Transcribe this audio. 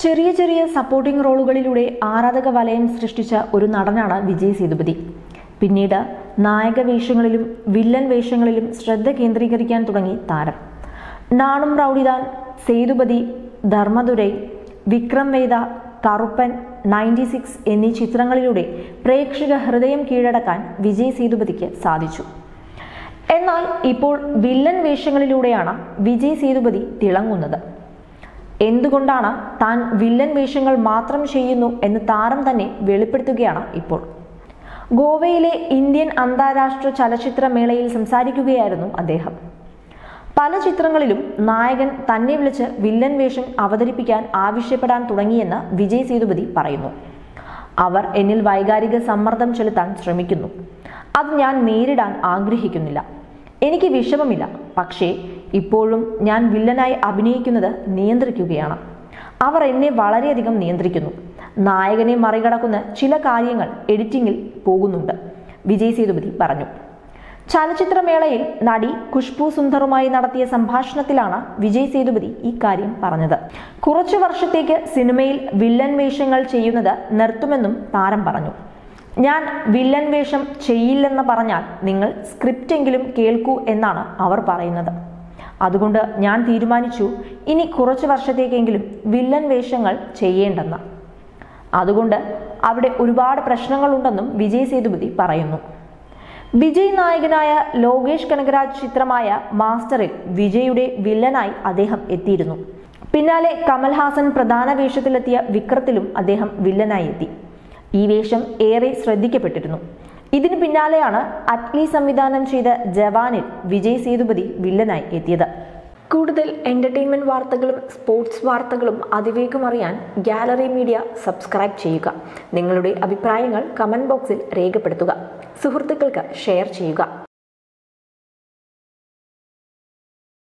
ചെറിയ ചെറിയ സപ്പോർട്ടിംഗ് റോളുകളിലൂടെ ആരാധക വലയം സൃഷ്ടിച്ച ഒരു നടനാണ് വിജയ് സേതുപതി പിന്നീട് നായക വേഷങ്ങളിലും വില്ലൻ വേഷങ്ങളിലും ശ്രദ്ധ കേന്ദ്രീകരിക്കാൻ തുടങ്ങി താരം നാണും റൗഡിദാൻ സേതുപതി ധർമ്മദുരൈ വിക്രം വേദ കറുപ്പൻ നയൻറ്റി സിക്സ് എന്നീ ചിത്രങ്ങളിലൂടെ പ്രേക്ഷക ഹൃദയം കീഴടക്കാൻ വിജയ് സേതുപതിക്ക് സാധിച്ചു എന്നാൽ ഇപ്പോൾ വില്ലൻ വേഷങ്ങളിലൂടെയാണ് വിജയ് സേതുപതി തിളങ്ങുന്നത് എന്തുകൊണ്ടാണ് താൻ വില്ലൻ വേഷങ്ങൾ മാത്രം ചെയ്യുന്നു എന്ന് താരം തന്നെ വെളിപ്പെടുത്തുകയാണ് ഇപ്പോൾ ഗോവയിലെ ഇന്ത്യൻ അന്താരാഷ്ട്ര ചലച്ചിത്ര മേളയിൽ സംസാരിക്കുകയായിരുന്നു അദ്ദേഹം പല ചിത്രങ്ങളിലും നായകൻ തന്നെ വിളിച്ച് വില്ലൻ വേഷം അവതരിപ്പിക്കാൻ ആവശ്യപ്പെടാൻ തുടങ്ങിയെന്ന് വിജയ് സേതുപതി പറയുന്നു അവർ എന്നിൽ വൈകാരിക സമ്മർദ്ദം ചെലുത്താൻ ശ്രമിക്കുന്നു അത് ഞാൻ നേരിടാൻ ആഗ്രഹിക്കുന്നില്ല എനിക്ക് വിഷമമില്ല പക്ഷേ ഇപ്പോഴും ഞാൻ വില്ലനായി അഭിനയിക്കുന്നത് നിയന്ത്രിക്കുകയാണ് അവർ എന്നെ വളരെയധികം നിയന്ത്രിക്കുന്നു നായകനെ മറികടക്കുന്ന ചില കാര്യങ്ങൾ എഡിറ്റിംഗിൽ പോകുന്നുണ്ട് വിജയ് സേതുപതി പറഞ്ഞു ചലച്ചിത്രമേളയിൽ നടി ഖുഷ്ബു സുന്ദറുമായി നടത്തിയ സംഭാഷണത്തിലാണ് വിജയ് സേതുപതി ഈ കാര്യം പറഞ്ഞത് കുറച്ചു വർഷത്തേക്ക് സിനിമയിൽ വില്ലൻ വേഷങ്ങൾ ചെയ്യുന്നത് നിർത്തുമെന്നും താരം പറഞ്ഞു ഞാൻ വില്ലൻ വേഷം ചെയ്യില്ലെന്ന് പറഞ്ഞാൽ നിങ്ങൾ സ്ക്രിപ്റ്റെങ്കിലും കേൾക്കൂ എന്നാണ് അവർ പറയുന്നത് അതുകൊണ്ട് ഞാൻ തീരുമാനിച്ചു ഇനി കുറച്ചു വർഷത്തേക്കെങ്കിലും വില്ലൻ വേഷങ്ങൾ ചെയ്യേണ്ടെന്ന് അതുകൊണ്ട് അവിടെ ഒരുപാട് പ്രശ്നങ്ങളുണ്ടെന്നും വിജയ് സേതുപതി പറയുന്നു വിജയ് നായകനായ ലോകേഷ് കനകരാജ് ചിത്രമായ മാസ്റ്ററിൽ വിജയുടെ വില്ലനായി അദ്ദേഹം എത്തിയിരുന്നു പിന്നാലെ കമൽഹാസൻ പ്രധാന വേഷത്തിലെത്തിയ വിക്രത്തിലും അദ്ദേഹം വില്ലനായി എത്തി ഈ വേഷം ഏറെ ശ്രദ്ധിക്കപ്പെട്ടിരുന്നു ഇതിനു പിന്നാലെയാണ് അറ്റ്ലി സംവിധാനം ചെയ്ത ജവാനിൽ വിജയ് സേതുപതി വില്ലനായി എത്തിയത് കൂടുതൽ എന്റർടൈൻമെന്റ് വാർത്തകളും സ്പോർട്സ് വാർത്തകളും അതിവേഗം അറിയാൻ ഗാലറി മീഡിയ സബ്സ്ക്രൈബ് ചെയ്യുക നിങ്ങളുടെ അഭിപ്രായങ്ങൾ കമന്റ് ബോക്സിൽ രേഖപ്പെടുത്തുക സുഹൃത്തുക്കൾക്ക് ഷെയർ ചെയ്യുക